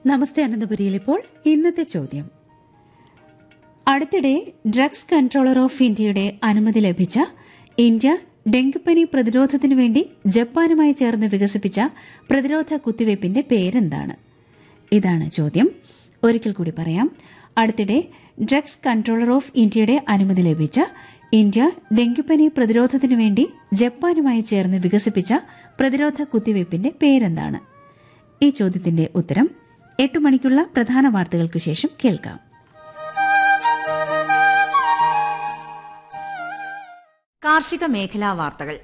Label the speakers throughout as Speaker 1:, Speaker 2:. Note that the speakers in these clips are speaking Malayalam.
Speaker 1: നമസ്തേ അനന്തപുരിയിൽ ഇപ്പോൾ ഇന്നത്തെ ചോദ്യം അടുത്തിടെ ഡ്രഗ്സ് കൺട്രോളർ ഓഫ് ഇന്ത്യയുടെ അനുമതി ലഭിച്ച ഇന്ത്യ ഡെങ്കിപ്പനി പ്രതിരോധത്തിനു വേണ്ടി ജപ്പാനുമായി ചേർന്ന് വികസിപ്പിച്ച പ്രതിരോധ കുത്തിവയ്പ്പിന്റെ പേരെന്താണ് ഇതാണ് ചോദ്യം ഒരിക്കൽ കൂടി പറയാം അടുത്തിടെ ഡ്രഗ്സ് കൺട്രോളർ ഓഫ് ഇന്ത്യയുടെ അനുമതി ലഭിച്ച ഇന്ത്യ ഡെങ്കിപ്പനി പ്രതിരോധത്തിനു വേണ്ടി ജപ്പാനുമായി ചേർന്ന് വികസിപ്പിച്ച പ്രതിരോധ കുത്തിവയ്പ്പിന്റെ പേരെന്താണ് ഈ ചോദ്യത്തിന്റെ ഉത്തരം എട്ട് മണിക്കുള്ള പ്രധാന വാർത്തകൾക്ക് ശേഷം കേൾക്കാം
Speaker 2: കാർഷിക മേഖലാ വാർത്തകൾ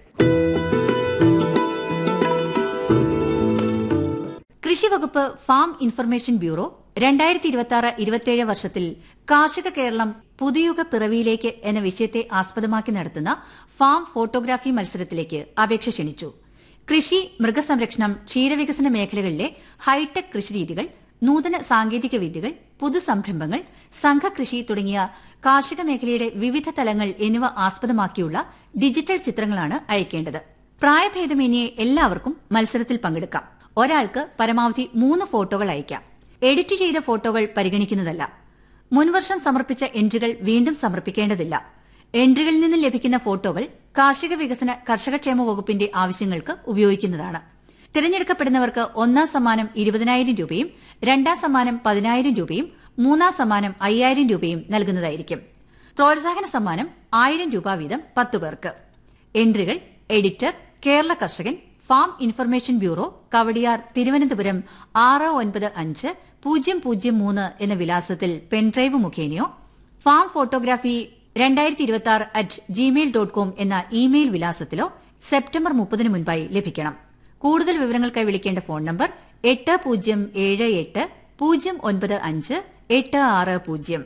Speaker 2: കൃഷിവകുപ്പ് ഫാം ഇൻഫർമേഷൻ ബ്യൂറോ രണ്ടായിരത്തി ഇരുപത്തി ആറ് ഇരുപത്തിയേഴ് വർഷത്തിൽ കാർഷിക കേരളം പുതുയുഗ പിറവിയിലേക്ക് എന്ന വിഷയത്തെ ആസ്പദമാക്കി നടത്തുന്ന ഫാം ഫോട്ടോഗ്രാഫി മത്സരത്തിലേക്ക് അപേക്ഷ ക്ഷണിച്ചു കൃഷി മൃഗസംരക്ഷണം ക്ഷീരവികസന മേഖലകളിലെ ഹൈടെക് കൃഷിരീതികൾ നൂതന സാങ്കേതിക വിദ്യകൾ പുതുസംരംഭങ്ങൾ സംഘകൃഷി തുടങ്ങിയ കാർഷിക മേഖലയുടെ വിവിധ തലങ്ങൾ എന്നിവ ആസ്പദമാക്കിയുള്ള ഡിജിറ്റൽ ചിത്രങ്ങളാണ് അയക്കേണ്ടത് പ്രായഭേദമേന്യേ എല്ലാവർക്കും മത്സരത്തിൽ പങ്കെടുക്കാം ഒരാൾക്ക് പരമാവധി മൂന്ന് ഫോട്ടോകൾ അയക്കാം എഡിറ്റ് ചെയ്ത ഫോട്ടോകൾ പരിഗണിക്കുന്നതല്ല മുൻവർഷം സമർപ്പിച്ച എൻട്രികൾ വീണ്ടും സമർപ്പിക്കേണ്ടതില്ല എൻട്രികളിൽ നിന്ന് ലഭിക്കുന്ന ഫോട്ടോകൾ കാർഷിക വികസന കർഷകക്ഷേമ വകുപ്പിന്റെ ആവശ്യങ്ങൾക്ക് ഉപയോഗിക്കുന്നതാണ് തിരഞ്ഞെടുക്കപ്പെടുന്നവർക്ക് ഒന്നാം സമ്മാനം ഇരുപതിനായിരം രൂപയും രണ്ടാം സമ്മാനം പതിനായിരം രൂപയും മൂന്നാം സമ്മാനം അയ്യായിരം രൂപയും നൽകുന്നതായിരിക്കും പ്രോത്സാഹന സമ്മാനം ആയിരം രൂപ വീതം പത്തു പേർക്ക് എൻട്രികൾ editor Kerala Karshakan farm information bureau Kawdiar Thiruvananthapuram ആറ് ഒൻപത് അഞ്ച് പൂജ്യം പൂജ്യം മൂന്ന് എന്ന വിലാസത്തിൽ പെൻഡ്രൈവ് മുഖേനയോ ഫാം ഫോട്ടോഗ്രാഫി രണ്ടായിരത്തി ഇരുപത്തി ആറ് അറ്റ് ജിമെയിൽ ഡോട്ട് കോം എന്ന ഇമെയിൽ വിലാസത്തിലോ സെപ്റ്റംബർ മുപ്പതിന് മുൻപായി ലഭിക്കണം കൂടുതൽ വിവരങ്ങൾക്കായി വിളിക്കേണ്ട ഫോൺ നമ്പർ എട്ട് പൂജ്യം ഏഴ് എട്ട് പൂജ്യം ഒൻപത് അഞ്ച് എട്ട് ആറ് പൂജ്യം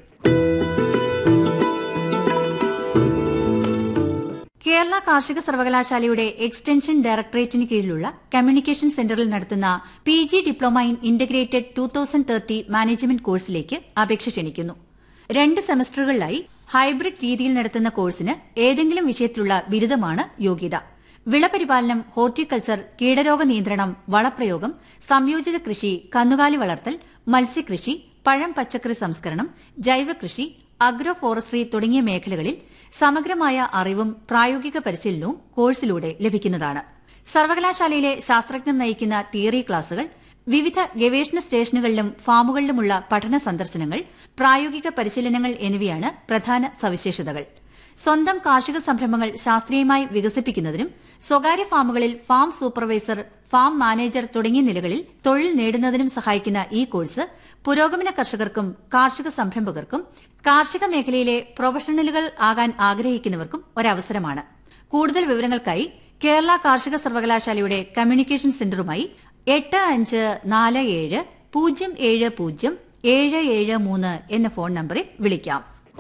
Speaker 2: കേരള കാർഷിക സർവകലാശാലയുടെ എക്സ്റ്റൻഷൻ ഡയറക്ടറേറ്റിന് കീഴിലുള്ള കമ്മ്യൂണിക്കേഷൻ സെന്ററിൽ നടത്തുന്ന P G diploma in integrated two thousand thirty management കോഴ്സിലേക്ക് അപേക്ഷ ക്ഷണിക്കുന്നു രണ്ട് സെമസ്റ്ററുകളിലായി ഹൈബ്രിഡ് രീതിയിൽ നടത്തുന്ന കോഴ്സിന് ഏതെങ്കിലും വിഷയത്തിലുള്ള ബിരുദമാണ് യോഗ്യത വിളപരിപാലനം ഹോർട്ടിക്കൾച്ചർ കീടരോഗ നിയന്ത്രണം വളപ്രയോഗം സംയോജിത കൃഷി കന്നുകാലി വളർത്തൽ മത്സ്യകൃഷി പഴം പച്ചക്കറി സംസ്കരണം ജൈവകൃഷി അഗ്രോ ഫോറസ്ട്രി തുടങ്ങിയ മേഖലകളിൽ സമഗ്രമായ അറിവും പ്രായോഗിക പരിശീലനവും കോഴ്സിലൂടെ ലഭിക്കുന്നതാണ് സർവകലാശാലയിലെ ശാസ്ത്രജ്ഞർ നയിക്കുന്ന തിയറി ക്ലാസുകൾ വിവിധ ഗവേഷണ സ്റ്റേഷനുകളിലും ഫാമുകളിലുമുള്ള പഠന സന്ദർശനങ്ങൾ പ്രായോഗിക പരിശീലനങ്ങൾ എന്നിവയാണ് പ്രധാന സവിശേഷതകൾ സ്വന്തം കാർഷിക സംരംഭങ്ങൾ ശാസ്ത്രീയമായി വികസിപ്പിക്കുന്നതിനും സ്വകാര്യ ഫാമുകളിൽ ഫാം സൂപ്പർവൈസർ ഫാം മാനേജർ തുടങ്ങിയ നിലകളിൽ തൊഴിൽ നേടുന്നതിനും സഹായിക്കുന്ന ഈ കോഴ്സ് പുരോഗമന കർഷകർക്കും കാർഷിക സംരംഭകർക്കും കാർഷിക മേഖലയിലെ പ്രൊഫഷണലുകൾ ആകാൻ ആഗ്രഹിക്കുന്നവർക്കും ഒരവസരമാണ് കൂടുതൽ വിവരങ്ങൾക്കായി കേരള കാർഷിക സർവകലാശാലയുടെ കമ്മ്യൂണിക്കേഷൻ സെന്ററുമായി എട്ട് അഞ്ച് നാല് ഏഴ് പൂജ്യം ഏഴ് പൂജ്യം ഏഴ് ഏഴ് മൂന്ന് എന്ന ഫോൺ നമ്പറിൽ വിളിക്കാം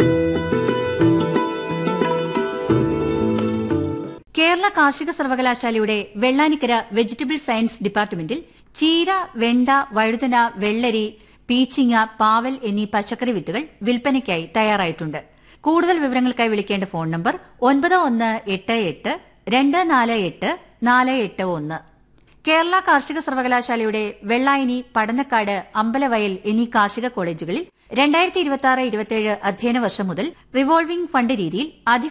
Speaker 2: കേരള കാർഷിക സർവകലാശാലയുടെ വെള്ളാനിക്കര വെജിറ്റബിൾ സയൻസ് ഡിപ്പാർട്ട്മെന്റിൽ ചീര വെണ്ട വഴുതന വെള്ളരി പീച്ചിങ്ങ പാവൽ എന്നീ പച്ചക്കറി വിത്തുകൾ വിൽപ്പനയ്ക്കായി തയ്യാറായിട്ടുണ്ട് കൂടുതൽ വിവരങ്ങൾക്കായി വിളിക്കേണ്ട ഫോൺ നമ്പർ ഒൻപത് ഒന്ന് എട്ട് എട്ട് രണ്ട് നാല് എട്ട് നാല് എട്ട് ഒന്ന് കേരള കാർഷിക സർവകലാശാലയുടെ വെള്ളായനി പടന്നക്കാട് അമ്പലവയൽ എന്നീ കാർഷിക കോളേജുകളിൽ രണ്ടായിരത്തി ഇരുപത്തി ആറ് ഇരുപത്തിയേഴ് അധ്യയന വർഷം മുതൽ റിവോൾവിംഗ് ഫണ്ട് രീതിയിൽ അധിക